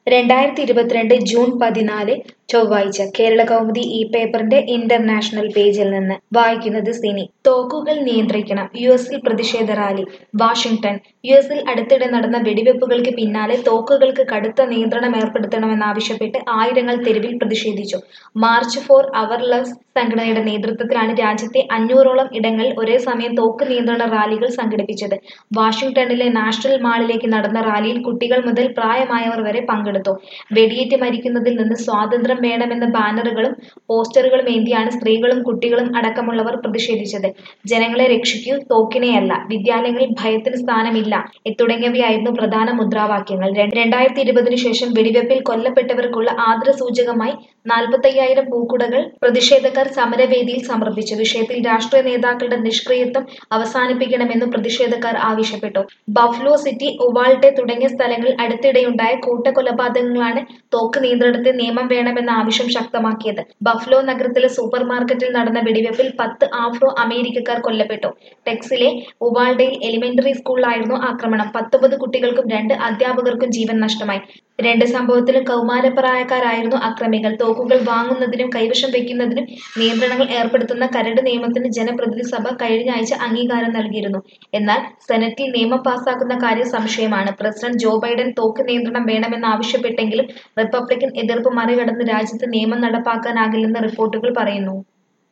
രണ്ടായിരത്തി ഇരുപത്തിരണ്ട് ജൂൺ പതിനാല് ചൊവ്വാഴ്ച കേരള കൗമുദി ഈ പേപ്പറിന്റെ ഇന്റർനാഷണൽ പേജിൽ നിന്ന് വായിക്കുന്നത് സിനി തോക്കുകൾ നിയന്ത്രിക്കണം യു എസിൽ പ്രതിഷേധ റാലി വാഷിംഗ്ടൺ യു എസിൽ അടുത്തിടെ നടന്ന വെടിവെപ്പുകൾക്ക് പിന്നാലെ തോക്കുകൾക്ക് കടുത്ത നിയന്ത്രണം ഏർപ്പെടുത്തണമെന്നാവശ്യപ്പെട്ട് ആയിരങ്ങൾ തെരുവിൽ പ്രതിഷേധിച്ചു മാർച്ച് ഫോർ അവർ ലവ്സ് സംഘടനയുടെ നേതൃത്വത്തിലാണ് രാജ്യത്തെ അഞ്ഞൂറോളം ഇടങ്ങളിൽ ഒരേ സമയം തോക്ക് നിയന്ത്രണ റാലികൾ സംഘടിപ്പിച്ചത് വാഷിംഗ്ടണിലെ നാഷണൽ മാളിലേക്ക് നടന്ന റാലിയിൽ കുട്ടികൾ മുതൽ പ്രായമായവർ വരെ പങ്കെടുത്തു വെടിയേറ്റ് മരിക്കുന്നതിൽ നിന്ന് സ്വാതന്ത്ര്യം വേണമെന്ന ബാനറുകളും പോസ്റ്ററുകളും ഏന്തിയാണ് സ്ത്രീകളും കുട്ടികളും അടക്കമുള്ളവർ പ്രതിഷേധിച്ചത് ജനങ്ങളെ രക്ഷിക്കൂ തോക്കിനെയല്ല വിദ്യാലയങ്ങളിൽ ഭയത്തിന് സ്ഥാനമില്ല തുടങ്ങിയവയായിരുന്നു പ്രധാന മുദ്രാവാക്യങ്ങൾ രണ്ടായിരത്തി ഇരുപതിനു ശേഷം വെടിവെപ്പിൽ കൊല്ലപ്പെട്ടവർക്കുള്ള ആദരസൂചകമായി നാൽപ്പത്തയ്യായിരം പൂക്കുടകൾ പ്രതിഷേധക്കാർ സമരവേദിയിൽ സമർപ്പിച്ചു വിഷയത്തിൽ രാഷ്ട്രീയ നേതാക്കളുടെ നിഷ്ക്രിയത്വം അവസാനിപ്പിക്കണമെന്നും പ്രതിഷേധക്കാർ ആവശ്യപ്പെട്ടു ബഫ്ലോ സിറ്റി ഉവാൾട്ടെ തുടങ്ങിയ സ്ഥലങ്ങളിൽ അടുത്തിടെയുണ്ടായ കൂട്ടക്കൊലപാതകങ്ങളാണ് തോക്ക് നിയന്ത്രണത്തിന് നിയമം വേണമെന്ന ആവശ്യം ശക്തമാക്കിയത് ബഫ്ലോ നഗരത്തിലെ സൂപ്പർ മാർക്കറ്റിൽ നടന്ന വെടിവെപ്പിൽ പത്ത് ആഫ്രോ അമേരിക്കക്കാർ കൊല്ലപ്പെട്ടു ടെക്സിലെ ഉവാൾഡയിൽ എലിമെന്ററി സ്കൂളിലായിരുന്നു ആക്രമണം പത്തൊമ്പത് കുട്ടികൾക്കും രണ്ട് അധ്യാപകർക്കും ജീവൻ നഷ്ടമായി രണ്ട് സംഭവത്തിലും കൗമാരപ്രായക്കാരായിരുന്നു അക്രമികൾ തോക്കുകൾ വാങ്ങുന്നതിനും കൈവശം വയ്ക്കുന്നതിനും നിയന്ത്രണങ്ങൾ ഏർപ്പെടുത്തുന്ന കരട് നിയമത്തിന് ജനപ്രതിനിധി സഭ കഴിഞ്ഞ ആഴ്ച അംഗീകാരം നൽകിയിരുന്നു എന്നാൽ സെനറ്റിൽ നിയമം പാസാക്കുന്ന കാര്യം സംശയമാണ് പ്രസിഡന്റ് ജോ ബൈഡൻ തോക്ക് നിയന്ത്രണം വേണമെന്ന് ആവശ്യപ്പെട്ടെങ്കിലും റിപ്പബ്ലിക്കൻ എതിർപ്പ് മറികടന്ന് രാജ്യത്ത് നിയമം നടപ്പാക്കാനാകില്ലെന്ന് റിപ്പോർട്ടുകൾ പറയുന്നു